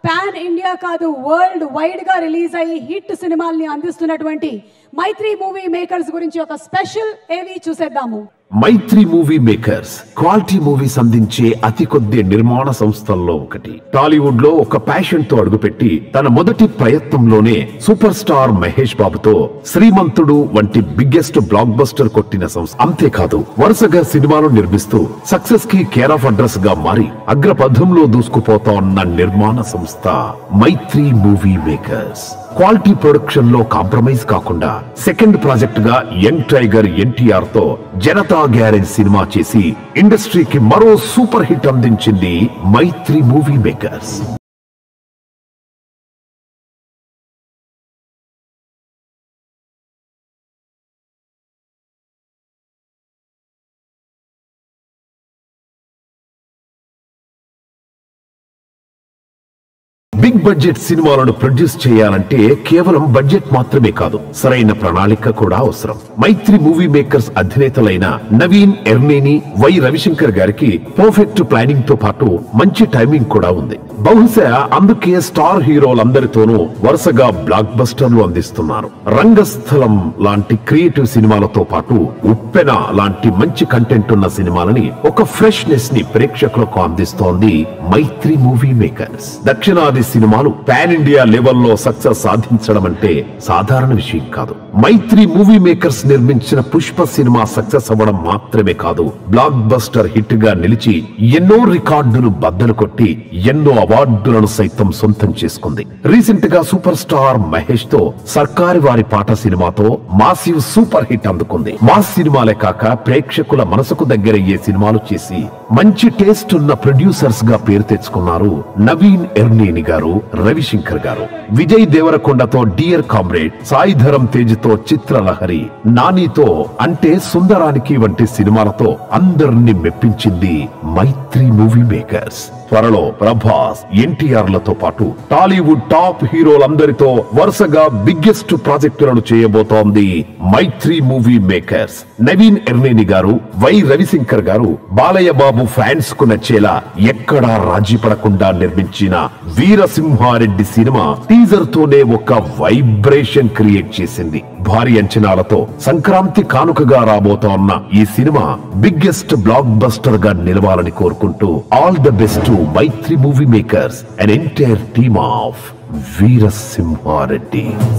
pan India కాదు worldwide గా release అయ్యి హిట్ సినిమాల్ని అందిస్తున్నటువంటి మైత్రి మూవీ మేకర్స్ గురించి ఒక స్పెషల్ ఏవి చూసేద్దాము Mythri movie makers quality movies అందించే అతి కొద్ది నిర్మాణ సంస్థల్లో ఒకటి టాలీవుడ్ లో ఒక ప్యాషన్ తో అడుగుపెట్టి తన మొదటి ప్రయత్నంలోనే సూపర్ స్టార్ మహేష్ బాబుతో శ్రీమంతుడు వంటి బిగ్గెస్ట్ బ్లాక్ బస్టర్ కొట్టిన సంస్థ అంతేకాదు వరుసగా సినిమాలు నిర్మిస్తూ సక్సెస్ కి కేర్ ఆఫ్ అడ్రస్ గా మారి అగ్రపథంలో దూసుకుపోతా ఉన్న నిర్మాణ సంస్థ Mythri movie makers quality production లో కాంప్రమైజ్ కాకుండా సెకండ్ ప్రాజెక్ట్ గా యంగ్ టైగర్ ఎన్టీఆర్ తో జనతా గ్యారేజ్ సినిమా చేసి ఇండస్ట్రీకి మరో సూపర్ హిట్ అందించింది Mythri movie makers big budget సినిమాలను ప్రొడ్యూస్ చేయాలంటే కేవలం బడ్జెట్ మాత్రమే కాదు సరైన ప్రణాళిక కూడా అవసరం మైత్రి మూవీ మేకర్స్ అధినేతలైన నవీన్ ఎర్నేని వై రవిశంకర్ గారికి పర్ఫెక్ట్ ప్లానింగ్ తో పాటు మంచి టైమింగ్ కూడా ఉంది బహుశా అందుకే స్టార్ హీరోలందరితోనూ వరుసగా బ్లాక్ బస్టర్లు అందిస్తున్నారు రంగస్థలం లాంటి క్రియేటివ్ సినిమాలతో పాటు ఉప్పెన లాంటి మంచి కంటెంట్ ఉన్న సినిమాలని ఒక ఫ్రెష్నెస్ ని ప్రేక్షకులకు అందిస్తోంది మైత్రి మూవీ మేకర్స్ దక్షిణాది సినిమాలు పాన్ ఇండియా లెవెల్లో సక్సెస్ సాధించడం అంటే సాధారణ విషయం కాదు మైత్రి మూవీ మేకర్స్ నిర్మించిన పుష్ప సినిమా సక్సెస్ అవ్వడం మాత్రమే కాదు బ్లాక్ బస్టర్ హిట్ గా నిలిచి ఎన్నో రికార్డులు బద్దలు కొట్టి ఎన్నో అవార్డులను సైతం సొంతం చేసుకుంది రీసెంట్ గా సూపర్ స్టార్ మహేష్ తో సర్కారి వారి పాట సినిమాతో మాసివ్ సూపర్ హిట్ అందుకుంది మాస్ సినిమాలే కాక ప్రేక్షకుల మనసుకు దగ్గరయ్యే సినిమాలు చేసి మంచి టేస్ట్ ఉన్న ప్రొడ్యూసర్స్ గా పేరు తెచ్చుకున్నారు నవీన్ ఎర్నేని గారు రవిశంకర్ గారు విజయ్ దేవరకొండతో డియర్ కామ్రేడ్ సాయిధరం తేజ్ తో చిత్రలహరి నానితో అంటే సుందరానికి వంటి సినిమాలతో అందరిని మెప్పించింది మైత్రి మూవీ మేకర్స్ త్వరలో ప్రభాస్ ఎన్టీఆర్ లతో పాటు టాలీవుడ్ టాప్ హీరోలందరితో వరుసగా బిగ్గెస్ట్ ప్రాజెక్టులను చేయబోతోంది Mythri movie makers Naveen Yerneni garu Y Ravishankar గారు బాలయ్య బాబు ఫ్యాన్స్ కు నచ్చేలా ఎక్కడా రాజీ పడకుండా నిర్మించిన వీరసింహారెడ్డి సినిమా టీజర్ తోనే ఒక వైబ్రేషన్ క్రియేట్ చేసింది భారీ అంచనాలతో సంక్రాంతి కానుకగా రాబోతోన్న ఈ సినిమా బిగ్గెస్ట్ బ్లాక్ బస్టర్ గా నిలవాలని కోరుకుంటూ all the best Mythri movie makers and entire team of Veera Simha Reddy